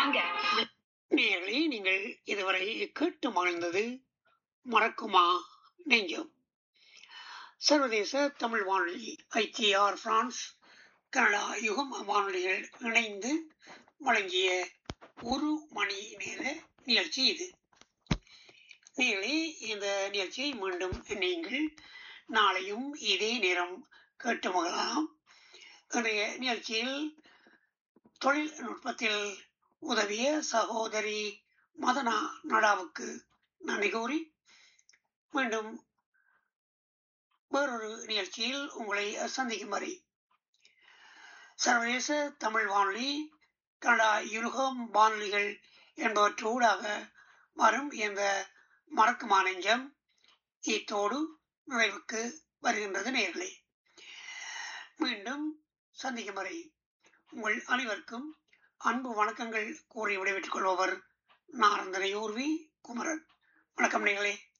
வாங்க நேயர்களே நீங்கள் இதுவரை கேட்டு மகிழ்ந்தது மறக்குமா நெஞ்சம் சர்வதேச தமிழ் வானொலி ஐடிஆர் பிரான்ஸ் கனடா யுகம் வானொலிகள் இணைந்து வழங்கிய ஒரு மணி நேர நிகழ்ச்சி இது நேர்களே இந்த நிகழ்ச்சியை மீண்டும் நீங்கள் நாளையும் இதே நேரம் கேட்டு மகிழலாம் இன்றைய நிகழ்ச்சியில் தொழில்நுட்பத்தில் உதவிய சகோதரி மதனா நடாவுக்கு நன்றி கூறி மீண்டும் வேறொரு நிகழ்ச்சியில் உங்களை சந்திக்கும் வரை சர்வதேச தமிழ் வானொலி கனடா யுருகம் வானொலிகள் என்பவற்றூடாக வரும் இந்த மறக்குமா நெஞ்சம் இத்தோடு நிறைவுக்கு வருகின்றது நேர்களே மீண்டும் சந்திக்கும் வரை உங்கள் அனைவருக்கும் அன்பு வணக்கங்கள் கூறி விடைபெற்றுக் கொள்பவர் நாரந்தனையூர்வி குமரன் வணக்கம் நேர்களே